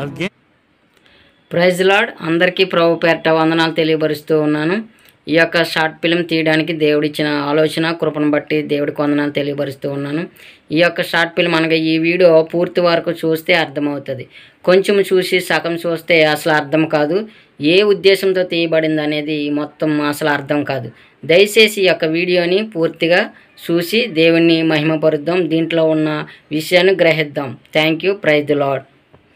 again praise lord అందరికీ ప్రభు పేరట వందనాలు తెలియపరుస్తూ ఉన్నాను ఈ యొక్క షార్ట్ ఫిల్మ్ తీయడానికి దేవుడిచ్చిన ఆలోచన కృపను బట్టి దేవుడికి వందనాలు తెలియపరుస్తూ ఉన్నాను ఈ యొక్క షార్ట్ ఫిల్మ్ అనగా ఈ వీడియో పూర్తి వరకు చూస్తే అర్థమవుతుంది కొంచెం చూసి సగం చూస్తే అసలు అర్థం కాదు ఏ ఉద్దేశంతో తీయబడింది అనేది మొత్తం అసలు అర్థం కాదు దయచేసి ఈ యొక్క వీడియోని పూర్తిగా చూసి దేవుణ్ణి మహిమపరుద్దాం దీంట్లో ఉన్న విషయాన్ని గ్రహిద్దాం thank you praise the lord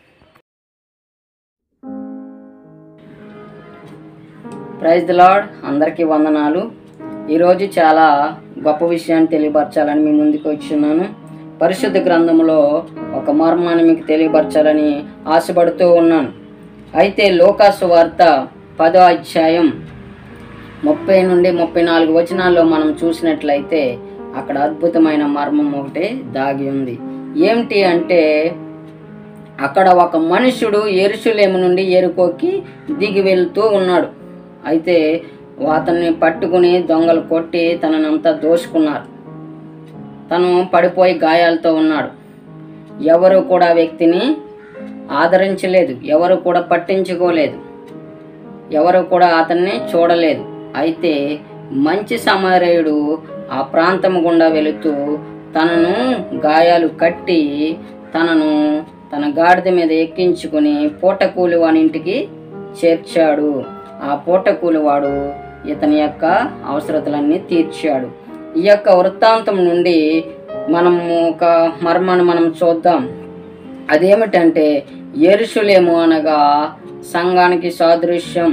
praise the lord అందరికీ వందనాలు ఈరోజు చాలా గొప్ప విషయాన్ని తెలియపరచాలని మీ ముందుకు వచ్చున్నాను పరిశుద్ధ గ్రంథంలో ఒక మర్మాన్ని మీకు తెలియపరచాలని ఆశపడుతూ ఉన్నాను అయితే లోకాసు వార్త పదో అధ్యాయం ముప్పై నుండి ముప్పై నాలుగు వచనాల్లో మనం చూసినట్లయితే అక్కడ అద్భుతమైన మర్మం ఒకటి దాగి ఉంది ఏమిటి అంటే అక్కడ ఒక మనుషుడు ఎరుసలేము నుండి ఎరుకోకి దిగి వెళ్తూ ఉన్నాడు అయితే అతన్ని పట్టుకుని దొంగలు కొట్టి తననంతా దోసుకున్నారు తను పడిపోయి గాయాలతో ఉన్నాడు ఎవరు కూడా ఆ వ్యక్తిని ఆదరించలేదు ఎవరు కూడా పట్టించుకోలేదు ఎవరు కూడా అతన్ని చూడలేదు అయితే మంచి సమరయుడు ఆ ప్రాంతం గుండా వెళుతూ తనను గాయాలు కట్టి తనను తన గాడిద మీద ఎక్కించుకుని పూటకూలి వాని ఇంటికి చేర్చాడు ఆ పూటకూలి వాడు ఇతని యొక్క అవసరతలన్నీ తీర్చాడు ఈ యొక్క వృత్తాంతం నుండి మనము ఒక మర్మాన్ని మనం చూద్దాం అదేమిటంటే ఎరుషులేము అనగా సంఘానికి సాదృశ్యం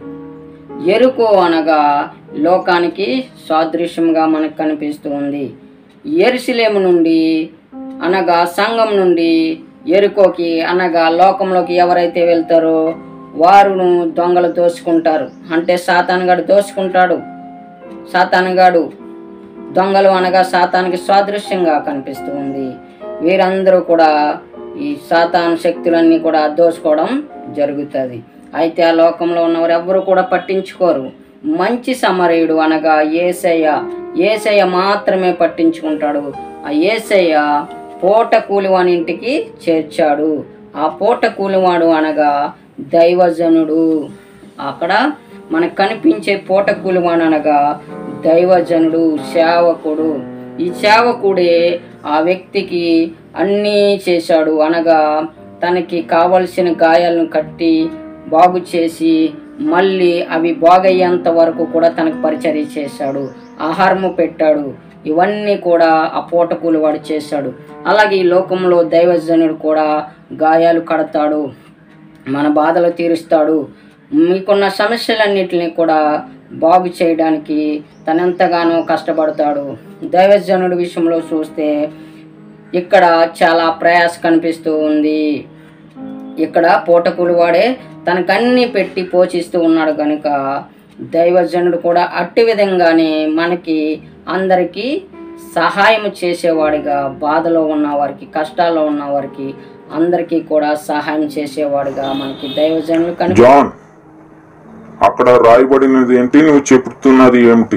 ఎరుకు అనగా లోకానికి సాదృశ్యంగా మనకు కనిపిస్తూ ఉంది ఎరుసలేము నుండి అనగా సంఘం నుండి ఎరుకోకి అనగా లోకంలోకి ఎవరైతే వెళ్తారో వారును దొంగలు దోచుకుంటారు అంటే సాతానుగాడు దోచుకుంటాడు సాతానుగాడు దొంగలు అనగా సాతానికి సాదృశ్యంగా కనిపిస్తూ ఉంది వీరందరూ కూడా ఈ సాతాను శక్తులన్నీ కూడా దోచుకోవడం జరుగుతుంది అయితే ఆ లోకంలో ఉన్నవారు ఎవ్వరు కూడా పట్టించుకోరు మంచి సమరయుడు అనగా ఏసయ్య ఏసయ్య మాత్రమే పట్టించుకుంటాడు ఆ ఏసయ్య పూట కూలివాని ఇంటికి చేర్చాడు ఆ పూట కూలివాడు అనగా దైవజనుడు అక్కడ మనకు కనిపించే పూట కూలివాడు అనగా దైవజనుడు సేవకుడు ఈ సేవకుడే ఆ వ్యక్తికి అన్నీ చేశాడు అనగా తనకి కావలసిన గాయాలను కట్టి బాగు చేసి మళ్ళీ అవి బాగయ్యేంత వరకు కూడా తనకు పరిచర్య చేశాడు ఆహారము పెట్టాడు ఇవన్నీ కూడా ఆ పూటకూలు వాడు చేశాడు అలాగే ఈ లోకంలో దైవజనుడు కూడా గాయాలు కడతాడు మన బాధలు తీరుస్తాడు మీకున్న సమస్యలన్నిటిని కూడా బాగు చేయడానికి తనెంతగానో కష్టపడతాడు దైవజనుడి విషయంలో చూస్తే ఇక్కడ చాలా ప్రయాస కనిపిస్తూ ఉంది ఇక్కడ పూటకులు వాడే తనకన్నీ పెట్టి పోషిస్తూ ఉన్నాడు కనుక దైవజనుడు కూడా అట్టి విధంగానే మనకి అందరికీ సహాయం చేసేవాడిగా బాధలో ఉన్న వారికి కష్టాల్లో ఉన్న వారికి అందరికీ కూడా సహాయం చేసేవాడిగా మనకి దైవజనులు కనిపి జాన్ అక్కడ రాయబడినది ఏంటి నువ్వు చెబుతున్నది ఏమిటి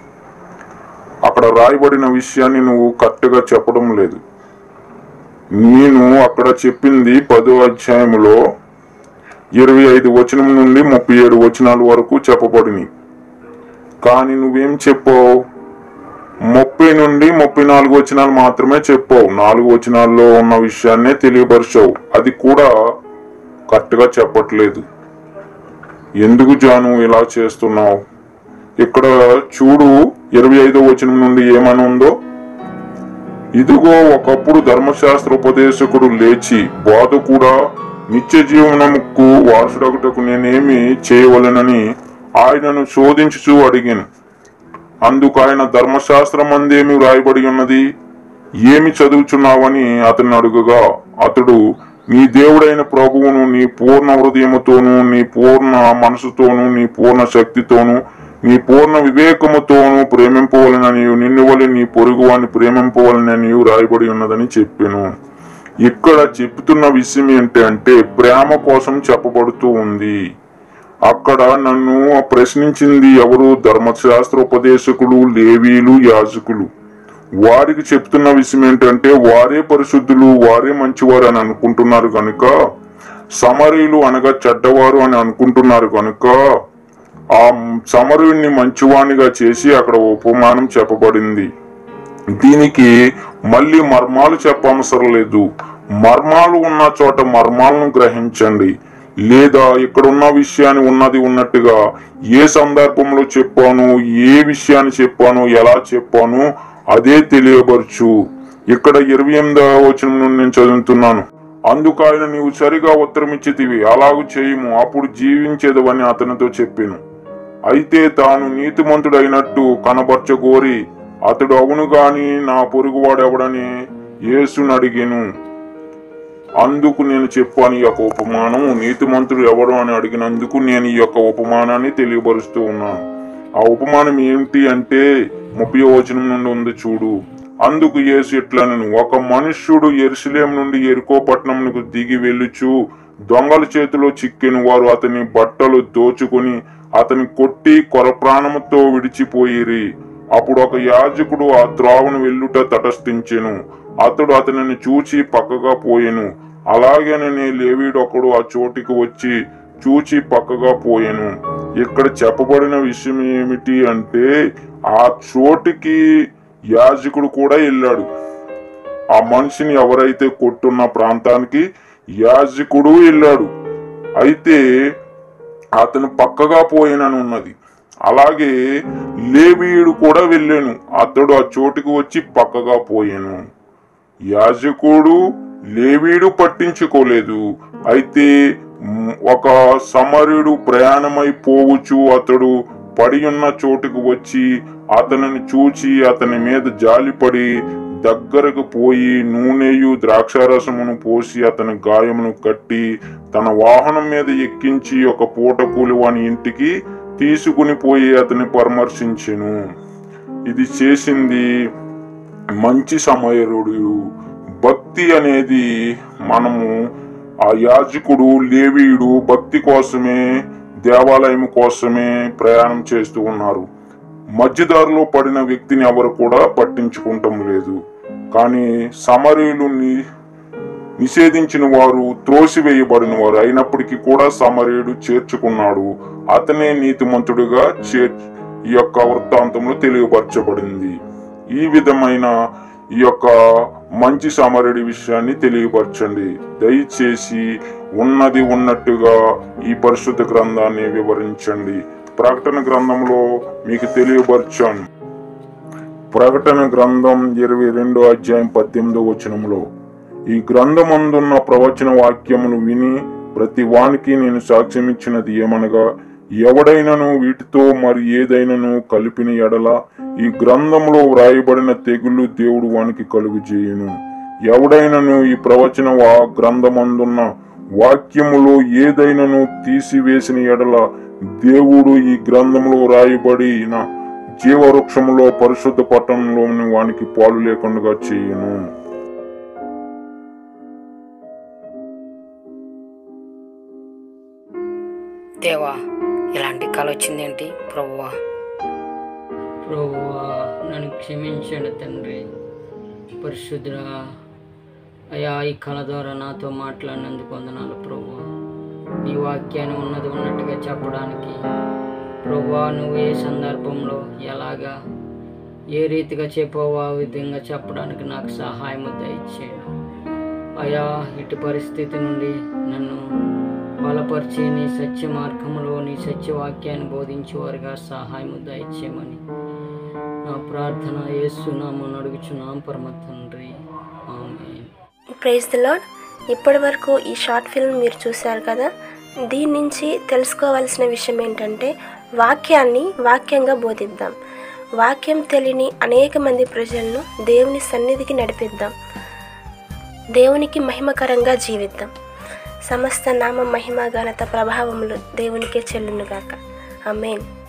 అక్కడ రాయబడిన విషయాన్ని నువ్వు కరెక్ట్గా చెప్పడం లేదు నేను అక్కడ చెప్పింది పదో అధ్యాయములో ఇరవై ఐదు వచనం నుండి ముప్పై ఏడు వచనాల వరకు చెప్పబడినవి కానీ నువ్వేం చెప్పావు ముప్పై నుండి ముప్పై నాలుగు వచనాలు మాత్రమే చెప్పావు నాలుగు వచనాల్లో ఉన్న విషయాన్నే తెలియపరిచావు అది కూడా కరెక్ట్గా చెప్పట్లేదు ఎందుకు జాను ఇలా చేస్తున్నావు ఇక్కడ చూడు ఇరవై ఐదో వచనం నుండి ఏమని ఉందో ఇదిగో ఒకప్పుడు ధర్మశాస్త్ర ఉపదేశకుడు లేచి బోధ కూడా నిత్య జీవనముకు వారసుడగుటకు నేనేమి చేయవలనని ఆయనను శోధించుచూ అడిగాను అందుకు ఆయన ధర్మశాస్త్రం అందేమి వ్రాయబడి ఉన్నది ఏమి చదువుచున్నావని అతన్ని అడుగుగా అతడు నీ దేవుడైన ప్రభువును నీ పూర్ణ హృదయముతోను నీ పూర్ణ మనసుతోను నీ పూర్ణ శక్తితోను నీ పూర్ణ వివేకముతోను ప్రేమింపవలనని నిన్ను వలె నీ పొరుగువాని ప్రేమింపవలనని రాయబడి ఉన్నదని చెప్పాను ఇక్కడ చెప్తున్న విషయం ఏంటి అంటే ప్రేమ కోసం చెప్పబడుతూ ఉంది అక్కడ నన్ను ప్రశ్నించింది ఎవరు ధర్మశాస్త్ర ఉపదేశకులు లేవీలు యాజకులు వారికి చెప్తున్న విషయం ఏంటంటే వారే పరిశుద్ధులు వారే మంచివారు అని అనుకుంటున్నారు కనుక సమరీలు అనగా చెడ్డవారు అని అనుకుంటున్నారు కనుక ఆ సమరుని మంచివానిగా చేసి అక్కడ ఉపమానం చెప్పబడింది దీనికి మళ్ళీ మర్మాలు చెప్పవసరం లేదు మర్మాలు ఉన్న చోట మర్మాలను గ్రహించండి లేదా ఇక్కడ ఉన్న విషయాన్ని ఉన్నది ఉన్నట్టుగా ఏ సందర్భంలో చెప్పాను ఏ విషయాన్ని చెప్పాను ఎలా చెప్పాను అదే తెలియబరచు ఇక్కడ ఇరవై ఎనిమిదవ వచనం నుండి నేను చదువుతున్నాను అందుకు ఆయన నీవు సరిగా ఉత్తరం ఇచ్చితివి అలాగు చేయము అప్పుడు జీవించేదవని అతనితో చెప్పాను అయితే తాను నీతిమంతుడైనట్టు కనబరచగోరి అతడు అవును గాని నా పొరుగువాడెవడని యేసుని అడిగాను అందుకు నేను చెప్పాను ఈ యొక్క ఉపమానం నీతిమంతుడు ఎవడు అని అడిగినందుకు నేను ఈ యొక్క ఉపమానాన్ని తెలియపరుస్తూ ఉన్నాను ఆ ఉపమానం ఏమిటి అంటే ముప్పై వచనం నుండి ఉంది చూడు అందుకు యేసు ఇట్లనను ఒక మనుష్యుడు ఎరుసలేం నుండి ఎరుకో పట్టణంకు దిగి వెళ్ళుచు దొంగల చేతిలో చిక్కిన వారు అతని బట్టలు దోచుకుని అతని కొట్టి కొర ప్రాణముతో విడిచిపోయిరి అప్పుడు ఒక యాజకుడు ఆ త్రోవను వెళ్ళుట తటస్థించెను అతడు అతనిని చూచి పక్కగా పోయెను అలాగేనని లేవీడొకడు ఆ చోటికి వచ్చి చూచి పక్కగా పోయెను ఇక్కడ చెప్పబడిన విషయం ఏమిటి అంటే ఆ చోటికి యాజకుడు కూడా వెళ్ళాడు ఆ మనిషిని ఎవరైతే కొట్టున్న ప్రాంతానికి యాజకుడు వెళ్ళాడు అయితే అతను పక్కగా పోయినని ఉన్నది అలాగే లేవీయుడు కూడా వెళ్ళాను అతడు ఆ చోటుకు వచ్చి పక్కగా పోయాను యాజకుడు లేవీడు పట్టించుకోలేదు అయితే మ్, ఒక సమరుడు ప్రయాణమై పోవచ్చు అతడు పడి ఉన్న చోటుకు వచ్చి అతనిని చూచి అతని మీద జాలిపడి దగ్గరకు పోయి నూనెయు ద్రాక్షారసమును పోసి అతని గాయమును కట్టి తన వాహనం మీద ఎక్కించి ఒక పూట కూలివాని ఇంటికి తీసుకుని పోయి అతని పరామర్శించెను ఇది చేసింది మంచి సమయరుడు భక్తి అనేది మనము ఆ యాజకుడు లేవీయుడు భక్తి కోసమే దేవాలయం కోసమే ప్రయాణం చేస్తూ ఉన్నారు మధ్యదారిలో పడిన వ్యక్తిని ఎవరు కూడా పట్టించుకుంటం లేదు కానీ సమరీలు ని- నిషేధించిన వారు త్రోసివేయబడిన వారు అయినప్పటికీ కూడా సమరీయుడు చేర్చుకున్నాడు అతనే నీతిమంతుడిగా చేర్ ఈ యొక్క వృత్తాంతంలో తెలియపరచబడింది ఈ విధమైన ఈ యొక్క మంచి సమరుడి విషయాన్ని తెలియపరచండి దయచేసి ఉన్నది ఉన్నట్టుగా ఈ పరిశుద్ధ గ్రంథాన్ని వివరించండి ప్రకటన గ్రంథంలో మీకు తెలియపరచాను ప్రకటన గ్రంథం ఇరవై రెండో అధ్యాయం పద్దెనిమిదో వచనంలో ఈ గ్రంథమందున్న ప్రవచన వాక్యమును విని ప్రతి వానికి నేను సాక్ష్యం ఇచ్చినది ఏమనగా ఎవడైనను వీటితో మరి ఏదైనను కలిపిన ఎడల ఈ గ్రంథంలో వ్రాయబడిన తెగులు దేవుడు వానికి కలుగు చేయును ఎవడైనను ఈ ప్రవచన వా గ్రంథమందున్న వాక్యములో ఏదైనను తీసివేసిన ఎడల దేవుడు ఈ గ్రంథంలో రాయబడిన జీవవృక్షములో పరిశుద్ధ పట్టణంలోని వానికి పాలు లేకుండా చేయును దేవా ఇలాంటి కళ వచ్చిందేంటి ప్రభువా ప్రభువా నన్ను క్షమించండి తండ్రి పరిశుద్ధుడా అయా ఈ కళ ద్వారా నాతో మాట్లాడినందుకు వందనాలు ప్రభువా నీ వాక్యాన్ని ఉన్నది ఉన్నట్టుగా చెప్పడానికి ప్రభువా నువ్వు ఏ సందర్భంలో ఎలాగా ఏ రీతిగా చెప్పావో ఆ విధంగా చెప్పడానికి నాకు సహాయం దయచేయండి అయా ఇటు పరిస్థితి నుండి నన్ను బలపరిచి నీ సత్య మార్గంలో నీ సత్యవాక్యాన్ని బోధించేవారుగా సహాయము దయచేయమని నా ప్రార్థన యేసునామని అడుగుచున్నాం పరమ తండ్రి ఆమేన్ ప్రైజ్ ద లాడ్ ఇప్పటి వరకు ఈ షార్ట్ ఫిల్మ్ మీరు చూశారు కదా దీని నుంచి తెలుసుకోవాల్సిన విషయం ఏంటంటే వాక్యాన్ని వాక్యంగా బోధిద్దాం వాక్యం తెలియని అనేక మంది ప్రజలను దేవుని సన్నిధికి నడిపిద్దాం దేవునికి మహిమకరంగా జీవిద్దాం సమస్త నామ మహిమ ఘనత ప్రభావములు దేవునికే చెల్లునుగాక ఆమేన్